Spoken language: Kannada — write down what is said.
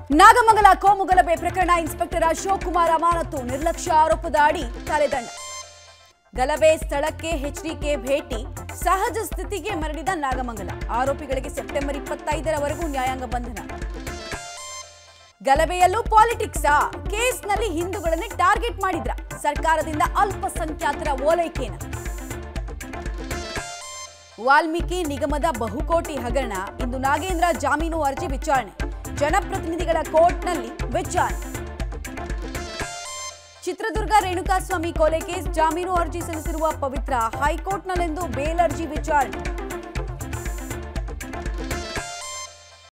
ನಾಗಮಂಗಲ ಕೋಮುಗಲಭೆ ಪ್ರಕರಣ ಇನ್ಸ್ಪೆಕ್ಟರ್ ಅಶೋಕ್ ಕುಮಾರ್ ಅಮಾನತು ನಿರ್ಲಕ್ಷ್ಯ ಆರೋಪದ ಅಡಿ ತಲೆದಂಡ ಗಲಭೆ ಸ್ಥಳಕ್ಕೆ ಎಚ್ಡಿಕೆ ಭೇಟಿ ಸಹಜ ಸ್ಥಿತಿಗೆ ಮರಳಿದ ನಾಗಮಂಗಲ ಆರೋಪಿಗಳಿಗೆ ಸೆಪ್ಟೆಂಬರ್ ಇಪ್ಪತ್ತೈದರವರೆಗೂ ನ್ಯಾಯಾಂಗ ಬಂಧನ ಗಲಭೆಯಲ್ಲೂ ಪಾಲಿಟಿಕ್ಸಾ ಕೇಸ್ನಲ್ಲಿ ಹಿಂದೂಗಳನ್ನೇ ಟಾರ್ಗೆಟ್ ಮಾಡಿದ್ರ ಸರ್ಕಾರದಿಂದ ಅಲ್ಪಸಂಖ್ಯಾತರ ಓಲೈಕೆನ ವಾಲ್ಮೀಕಿ ನಿಗಮದ ಬಹುಕೋಟಿ ಹಗರಣ ಇಂದು ನಾಗೇಂದ್ರ ಜಾಮೀನು ಅರ್ಜಿ ವಿಚಾರಣೆ ಜನಪ್ರತಿನಿಧಿಗಳ ಕೋರ್ಟ್ನಲ್ಲಿ ವಿಚಾರಣೆ ಚಿತ್ರದುರ್ಗ ರೇಣುಕಾಸ್ವಾಮಿ ಕೊಲೆ ಕೇಸ್ ಜಾಮೀನು ಅರ್ಜಿ ಸಲ್ಲಿಸಿರುವ ಪವಿತ್ರ ಹೈಕೋರ್ಟ್ನಲ್ಲಿಂದು ಬೇಲ್ ಅರ್ಜಿ ವಿಚಾರಣೆ